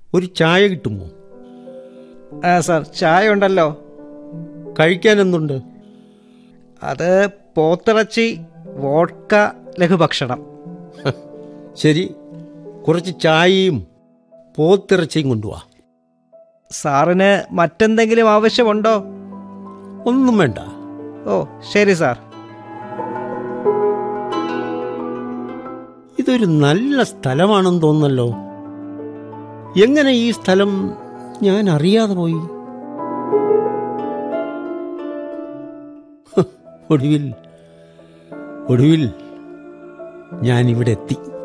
ഒരു ചായ കിട്ടുമോ ആ സാർ ചായ ഉണ്ടല്ലോ കഴിക്കാൻ എന്തുണ്ട് അത് പോത്തിറച്ചി വോഡ്ക ലഘുഭക്ഷണം ശരി കുറച്ച് ചായയും പോത്തിറച്ചിയും കൊണ്ടുവാ സാറിന് മറ്റെന്തെങ്കിലും ആവശ്യമുണ്ടോ ഒന്നും വേണ്ട ഓ ശരി സാർ ഇതൊരു നല്ല സ്ഥലമാണെന്ന് തോന്നല്ലോ എങ്ങനെ ഈ സ്ഥലം ഞാൻ അറിയാതെ പോയി ഹ്, ഒടുവിൽ ഒടുവിൽ ഞാൻ ഇവിടെ എത്തി